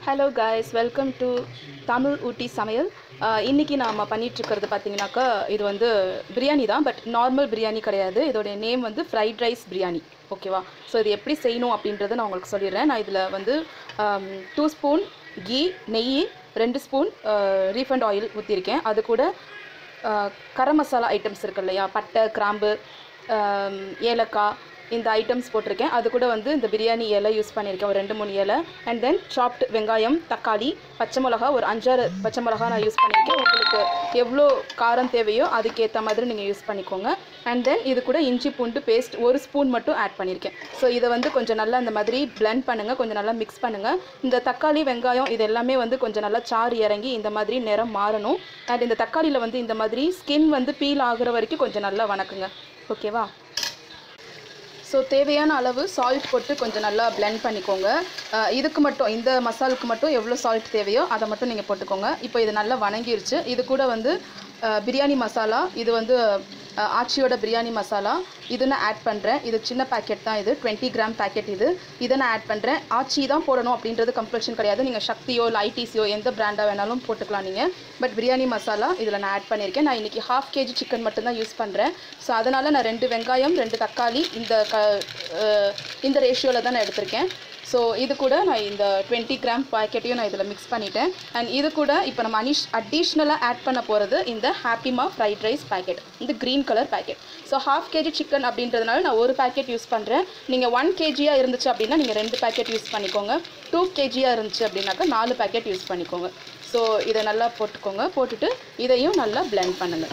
hello guys welcome to Tamil Ooty சமையல் ஆஹ் இன்னைக்கு நாம் பண்ணிகிட்ருக்கிறது பார்த்தீங்கன்னாக்கா இது வந்து பிரியாணி தான் பட் நார்மல் பிரியாணி கிடையாது இதோடைய நேம் வந்து ஃப்ரைட் ரைஸ் பிரியாணி ஓகேவா ஸோ இது எப்படி செய்யணும் அப்படின்றத நான் உங்களுக்கு சொல்லிடுறேன் நான் இதில் வந்து டூ ஸ்பூன் கீ நெய் ரெண்டு ஸ்பூன் ரீஃபண்ட் ஆயில் ஊற்றிருக்கேன் அது கூட ஆஹ் கரம் மசாலா ஐட்டம்ஸ் இருக்கு இல்லையா பட்டை கிராம்பு ஆம், ஏலக்காய் இந்த ஐட்டம்ஸ் போட்டிருக்கேன் அது கூட வந்து இந்த பிரியாணி இலை யூஸ் பண்ணியிருக்கேன் ஒரு ரெண்டு மூணு இலை அண்ட் தென் சாப்ட் வெங்காயம் தக்காளி பச்சை மிளகா ஒரு அஞ்சாறு பச்சை மிளகா நான் யூஸ் பண்ணியிருக்கேன் உங்களுக்கு எவ்வளோ காரம் தேவையோ அதுக்கேற்ற மாதிரி நீங்கள் யூஸ் பண்ணிக்கோங்க அண்ட் தென் இது கூட இஞ்சி பூண்டு பேஸ்ட் ஒரு ஸ்பூன் மட்டும் ஆட் பண்ணியிருக்கேன் ஸோ இதை வந்து கொஞ்சம் நல்லா இந்த மாதிரி blend பண்ணுங்கள் கொஞ்சம் நல்லா மிக்ஸ் பண்ணுங்கள் இந்த தக்காளி வெங்காயம் இது எல்லாமே வந்து கொஞ்சம் நல்லா சாறு இறங்கி இந்த மாதிரி நிறம் மாறணும் அண்ட் இந்த தக்காளியில் வந்து இந்த மாதிரி ஸ்கின் வந்து பீல் ஆகுற வரைக்கும் கொஞ்சம் நல்லா வணக்குங்க ஓகேவா ஸோ தேவையான அளவு சால்ட் போட்டு கொஞ்சம் நல்லா blend பண்ணிக்கோங்க அஹ் இதுக்கு மட்டும் இந்த மசாலுக்கு மட்டும் எவ்வளோ சால்ட் தேவையோ அதை மட்டும் நீங்கள் போட்டுக்கோங்க இப்போ இது நல்லா வணங்கிருச்சு இது கூட வந்து அஹ், பிரியாணி மசாலா இது வந்து அஹ், ஆச்சியோட பிரியாணி மசாலா இது நான் ஆட் பண்ணுறேன் இது சின்ன பேக்கெட் தான் இது டுவெண்ட்டி கிராம் பேக்கெட் இது இதை நான் ஆட் பண்ணுறேன் ஆச்சி தான் போடணும் அப்படின்றது கம்பல்ஷன் கிடையாது நீங்கள் சக்தியோ இல்லை ஐடிசியோ எந்த பிராண்டாக வேணாலும் போட்டுக்கலாம் நீங்கள் பட் பிரியாணி மசாலா இதில் நான் ஆட் பண்ணியிருக்கேன் நான் இன்றைக்கி ஹாஃப் கேஜி சிக்கன் மட்டும்தான் யூஸ் பண்ணுறேன் ஸோ அதனால் நான் ரெண்டு வெங்காயம் ரெண்டு தக்காளி இந்த க அஹ் இந்த ரேஷியோவில் தான் நான் எடுத்திருக்கேன் ஸோ இது கூட நான் இந்த டுவெண்ட்டி கிராம் பாக்கெட்டையும் நான் இதில் மிக்ஸ் பண்ணிட்டேன் அண்ட் இது கூட இப்போ நம்ம அனிஷ் அடிஷ்னலாக ஆட் பண்ண போகிறது இந்த ஹாப்பிமா ஃப்ரைட் ரைஸ் பேக்கெட் இந்த green colour packet so half KG chicken அப்படின்றதுனால நான் ஒரு பேக்கெட் யூஸ் பண்ணுறேன் நீங்கள் ஒன் கேஜியாக இருந்துச்சு அப்படின்னா நீங்கள் ரெண்டு பேக்கெட் யூஸ் பண்ணிக்கோங்க டூ கேஜியாக இருந்துச்சு அப்படின்னாக்கா நாலு பேக்கெட் யூஸ் பண்ணிக்கோங்க ஸோ இதை நல்லா போட்டுக்கோங்க போட்டுட்டு இதையும் நல்லா blend பண்ணுங்கள்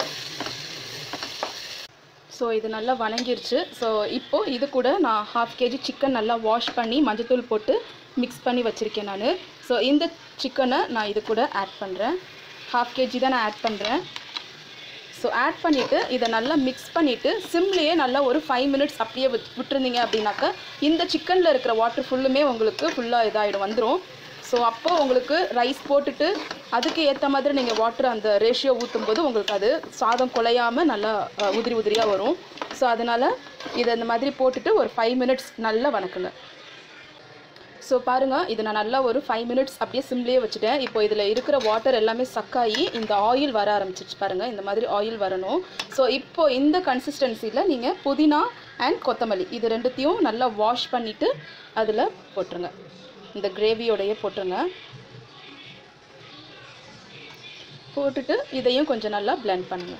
ஸோ இது நல்லா வணங்கிருச்சு ஸோ இப்போது இது கூட நான் ஹாஃப் கேஜி சிக்கன் நல்லா வாஷ் பண்ணி மஞ்சத்தூள் போட்டு மிக்ஸ் பண்ணி வச்சுருக்கேன் நான் ஸோ இந்த சிக்கனை நான் இது கூட ஆட் பண்ணுறேன் ஹாஃப் கேஜி தான் நான் ஆட் பண்ணுறேன் ஸோ ஆட் பண்ணிவிட்டு இதை நல்லா மிக்ஸ் பண்ணிவிட்டு சிம்லேயே நல்லா ஒரு ஃபைவ் மினிட்ஸ் அப்படியே விட் விட்டுருந்தீங்க அப்படின்னாக்கா இந்த சிக்கனில் இருக்கிற வாட்டர் ஃபுல்லுமே உங்களுக்கு ஃபுல்லாக இதாகிடும் வந்துடும் ஸோ அப்போ உங்களுக்கு ரைஸ் போட்டுட்டு அதுக்கு ஏற்ற மாதிரி நீங்கள் வாட்டர் அந்த ரேஷியோ ஊற்றும் போது உங்களுக்கு அது சாதம் குலையாமல் நல்லா அஹ், உதிரி உதிரியாக வரும் ஸோ அதனால் இதை இந்த மாதிரி போட்டுட்டு ஒரு ஃபைவ் மினிட்ஸ் நல்லா வணக்குங்க ஸோ பாருங்கள் இது நான் நல்லா ஒரு ஃபைவ் மினிட்ஸ் அப்படியே சிம்லேயே வச்சுட்டேன் இப்போ இதில் இருக்கிற வாட்டர் எல்லாமே சக்காயி இந்த ஆயில் வர ஆரம்பிச்சிச்சு பாருங்கள் இந்த மாதிரி ஆயில் வரணும் ஸோ இப்போ இந்த கன்சிஸ்டன்சியில் நீங்கள் புதினா அண்ட் கொத்தமல்லி இது ரெண்டுத்தையும் நல்லா வாஷ் பண்ணிவிட்டு அதில் போட்டுருங்க இந்த கிரேவியோடையே போட்டுருங்க போட்டுட்டு இதையும் கொஞ்சம் நல்லா blend பண்ணுங்கள்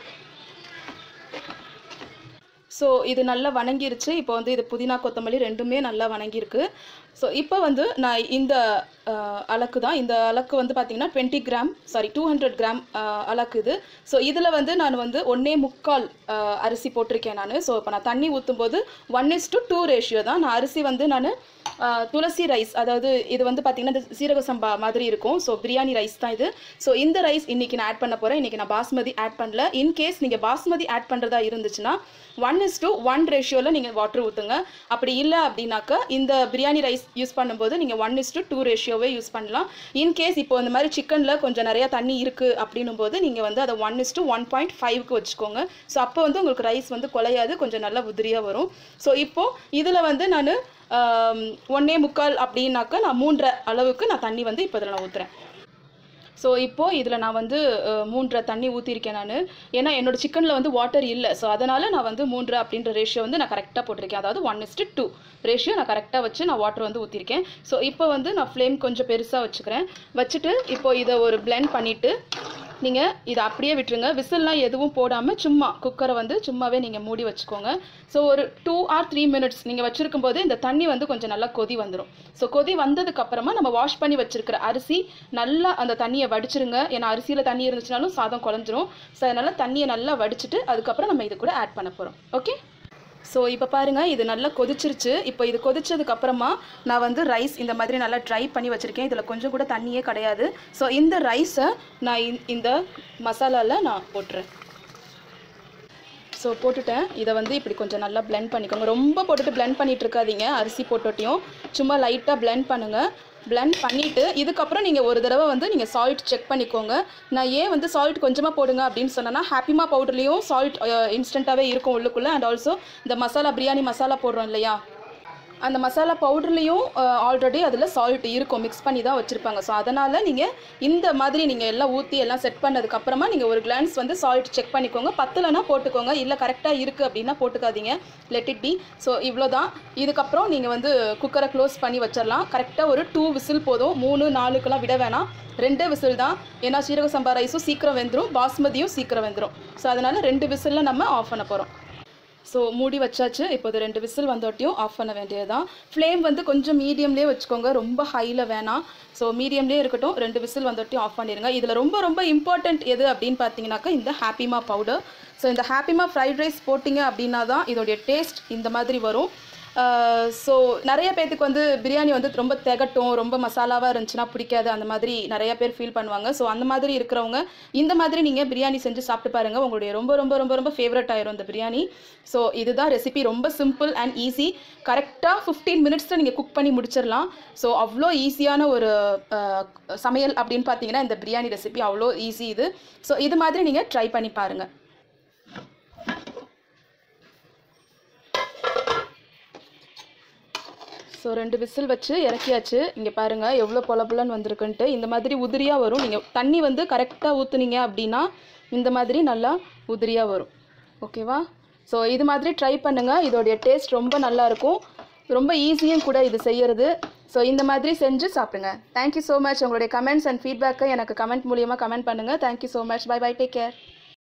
ஸோ இது நல்லா வணங்கிருச்சு இப்போ வந்து இது புதினா கொத்தமல்லி ரெண்டுமே நல்லா வணங்கியிருக்கு ஸோ இப்போ வந்து நான் இந்த அஹ், அலக்கு தான் இந்த அலக்கு வந்து பார்த்தீங்கன்னா twenty gram sorry two hundred gram அலக்கு இது ஸோ இதில் வந்து நான் வந்து ஒன்றே முக்கால் அஹ், அரிசி போட்டிருக்கேன் நான் ஸோ இப்போ நான் தண்ணி ஊற்றும் போது one is to two ratio தான் நான் அரிசி வந்து நான் துளசி ரைஸ் அதாவது இது வந்து பார்த்தீங்கன்னா இந்த சீரக சம்பா மாதிரி இருக்கும் ஸோ பிரியாணி ரைஸ் தான் இது ஸோ இந்த ரைஸ் இன்னைக்கு நான் ஆட் பண்ண போகிறேன் இன்னைக்கு நான் பாஸ்மதி ஆட் பண்ணல இன்கேஸ் நீங்கள் பாஸ்மதி ஆட் பண்ணுறதா இருந்துச்சுன்னா ஒன் இஸ் டு ஒன் ரேஷியோவில் நீங்கள் வாட்டர் ஊற்றுங்க அப்படி இல்லை அப்படின்னாக்கா இந்த பிரியாணி ரைஸ் யூஸ் பண்ணும்போது நீங்கள் ஒன் இஸ் டு டூ ரேஷியோவே யூஸ் பண்ணலாம் இன்கேஸ் இப்போ இந்த மாதிரி சிக்கனில் கொஞ்சம் நிறையா தண்ணி இருக்குது அப்படின்னும் போது நீங்கள் வந்து அதை one is to one point ஃபைவ்க்கு வச்சுக்கோங்க ஸோ அப்போ வந்து உங்களுக்கு ரைஸ் வந்து குலையாது கொஞ்சம் நல்லா உதிரியாக வரும் ஸோ இப்போது இதில் வந்து நான் ஒன்னே முக்கால் அப்படின்னாக்கா நான் மூன்றரை அளவுக்கு நான் தண்ணி வந்து இப்போ இதில் நான் ஊற்றுறேன் ஸோ இப்போது இதில் நான் வந்து அஹ், மூன்றரை தண்ணி ஊற்றிருக்கேன் நான் ஏன்னா என்னோட சிக்கனில் வந்து வாட்டர் இல்லை ஸோ அதனால் நான் வந்து மூன்றரை அப்படின்ற ரேஷியோ வந்து நான் கரெக்டாக போட்டிருக்கேன் அதாவது ஒன் இஸ்ட்டு டூ ரேஷியோ நான் கரெக்டாக வச்சு நான் வாட்டர் வந்து ஊற்றிருக்கேன் ஸோ இப்போ வந்து நான் ஃப்ளேம் கொஞ்சம் பெருசாக வச்சுக்கிறேன் வச்சுட்டு இப்போ இதை ஒரு blend பண்ணிவிட்டு நீங்கள் இதை அப்படியே விட்டுருங்க விசில்லாம் எதுவும் போடாமல் சும்மா குக்கரை வந்து சும்மாவே நீங்கள் மூடி வச்சுக்கோங்க ஸோ ஒரு டூ ஆர் த்ரீ மினிட்ஸ் நீங்கள் வச்சுருக்கும் போது இந்த தண்ணி வந்து கொஞ்சம் நல்லா கொதி வந்துடும் ஸோ கொதி வந்ததுக்கு அப்புறமா நம்ம வாஷ் பண்ணி வச்சிருக்கிற அரிசி நல்லா அந்த தண்ணியை வடிச்சிருங்க ஏன்னா அரிசியில் தண்ணி இருந்துச்சுனாலும் சாதம் குழஞ்சிரும் ஸோ அதனால் தண்ணியை நல்லா வடிச்சிட்டு அதுக்கப்புறம் நம்ம இது கூட ஆட் பண்ண போகிறோம் ஓகே ஸோ இப்போ பாருங்கள் இது நல்லா கொதிச்சிருச்சு இப்போ இது கொதிச்சதுக்கு அப்புறமா நான் வந்து ரைஸ் இந்த மாதிரி நல்லா ட்ரை பண்ணி வச்சுருக்கேன் இதில் கொஞ்சம் கூட தண்ணியே கிடையாது ஸோ இந்த ரைஸை நான் இந்த- இந்த மசாலாவில் நான் போட்டுறேன் ஸோ போட்டுட்டேன் இதை வந்து இப்படி கொஞ்சம் நல்லா blend பண்ணிக்கோங்க ரொம்ப போட்டுட்டு blend பண்ணிட்டு இருக்காதீங்க அரிசி போட்டோட்டையும் சும்மா லைட்டாக blend பண்ணுங்கள் blend பண்ணிவிட்டு இதுக்கப்புறம் நீங்கள் ஒரு தடவை வந்து நீங்கள் சால்ட் செக் பண்ணிக்கோங்க நான் ஏன் வந்து சால்ட் கொஞ்சமாக போடுங்க அப்படின்னு சொன்னேன்னா ஹாப்பிமா பவுடர்லேயும் சால்ட் இன்ஸ்டண்ட்டாகவே இருக்கும் உள்ளுக்குள்ளே அண்ட் ஆல்சோ இந்த மசாலா பிரியாணி மசாலா போடுறோம் இல்லையா அந்த மசாலா பவுடர்லேயும் ஆல்ரெடி அதில் சால்ட் இருக்கும் மிக்ஸ் பண்ணி தான் வச்சுருப்பாங்க ஸோ அதனால் நீங்கள் இந்த மாதிரி நீங்கள் எல்லாம் ஊற்றி எல்லாம் செட் பண்ணதுக்கப்புறமா நீங்கள் ஒரு கிளான்ஸ் வந்து சால்ட் செக் பண்ணிக்கோங்க பத்தலைனா போட்டுக்கோங்க இல்லை கரெக்டாக இருக்குது அப்படின்னா போட்டுக்காதீங்க லெட் இட் பி ஸோ இவ்வளோ தான் இதுக்கப்புறம் நீங்கள் வந்து குக்கரை க்ளோஸ் பண்ணி வச்சிடலாம் கரெக்டாக ஒரு டூ விசில் போதும் மூணு நாலுக்கெல்லாம் விட வேணாம் ரெண்டே விசில் தான் ஏன்னா சீரக சம்பா ரைஸும் சீக்கிரம் வெந்துடும் பாஸ்மதியும் சீக்கிரம் வெந்துடும் ஸோ அதனால் ரெண்டு விசிலில் நம்ம ஆஃப் பண்ண போகிறோம் ஸோ மூடி வச்சாச்சு இப்போ இது ரெண்டு விசில் வந்தோட்டியும் ஆஃப் பண்ண வேண்டியதுதான் ஃப்ளேம் வந்து கொஞ்சம் மீடியம்லேயே வச்சுக்கோங்க ரொம்ப ஹையில் வேணாம் ஸோ மீடியம்லேயே இருக்கட்டும் ரெண்டு விசில் வந்தோட்டியும் ஆஃப் பண்ணிடுங்க இதில் ரொம்ப ரொம்ப இம்பார்ட்டண்ட் எது அப்படின்னு பார்த்தீங்கன்னாக்கா இந்த ஹாப்பிமா பவுடர் ஸோ இந்த ஹாப்பிமா ஃப்ரைட் ரைஸ் போட்டிங்க அப்படின்னா தான் இதோடைய டேஸ்ட் இந்த மாதிரி வரும் ஸோ நிறைய பேர்த்துக்கு வந்து பிரியாணி வந்து ரொம்ப திகட்டும் ரொம்ப மசாலாவாக இருந்துச்சுன்னா பிடிக்காது அந்த மாதிரி நிறைய பேர் ஃபீல் பண்ணுவாங்க ஸோ அந்த மாதிரி இருக்கிறவங்க இந்த மாதிரி நீங்கள் பிரியாணி செஞ்சு சாப்பிட்டு பாருங்கள் உங்களுடைய ரொம்ப ரொம்ப ரொம்ப ரொம்ப ஃபேவரட் ஆயிரும் இந்த பிரியாணி ஸோ இதுதான் ரெசிபி ரொம்ப சிம்பிள் அண்ட் ஈஸி கரெக்டாக ஃபிஃப்டீன் மினிட்ஸில் நீங்கள் குக் பண்ணி முடிச்சிடலாம் ஸோ அவ்வளோ ஈஸியான ஒரு அஹ், சமையல் அப்படின்னு பார்த்தீங்கன்னா இந்த பிரியாணி ரெசிபி அவ்வளோ ஈஸி இது ஸோ இது மாதிரி நீங்கள் ட்ரை பண்ணி பாருங்கள் ஸோ ரெண்டு விசில் வச்சு இறக்கியாச்சு இங்கே பாருங்கள் எவ்வளோ பொலபுலன்னு வந்திருக்குன்ட்டு இந்த மாதிரி உதிரியாக வரும் நீங்கள் தண்ணி வந்து கரெக்டாக ஊற்றுனீங்க அப்படின்னா இந்த மாதிரி நல்லா உதிரியாக வரும் ஓகேவா ஸோ இது மாதிரி ட்ரை பண்ணுங்கள் இதோடைய டேஸ்ட் ரொம்ப நல்லா இருக்கும் ரொம்ப ஈஸியும் கூட இது செய்யறது ஸோ இந்த மாதிரி செஞ்சு சாப்பிடுங்க தேங்க்யூ ஸோ மச் உங்களுடைய கமெண்ட்ஸ் அண்ட் ஃபீட்பேக்கை எனக்கு கமெண்ட் மூலியமாக கமெண்ட் பண்ணுங்கள் thank you so much bye bye take care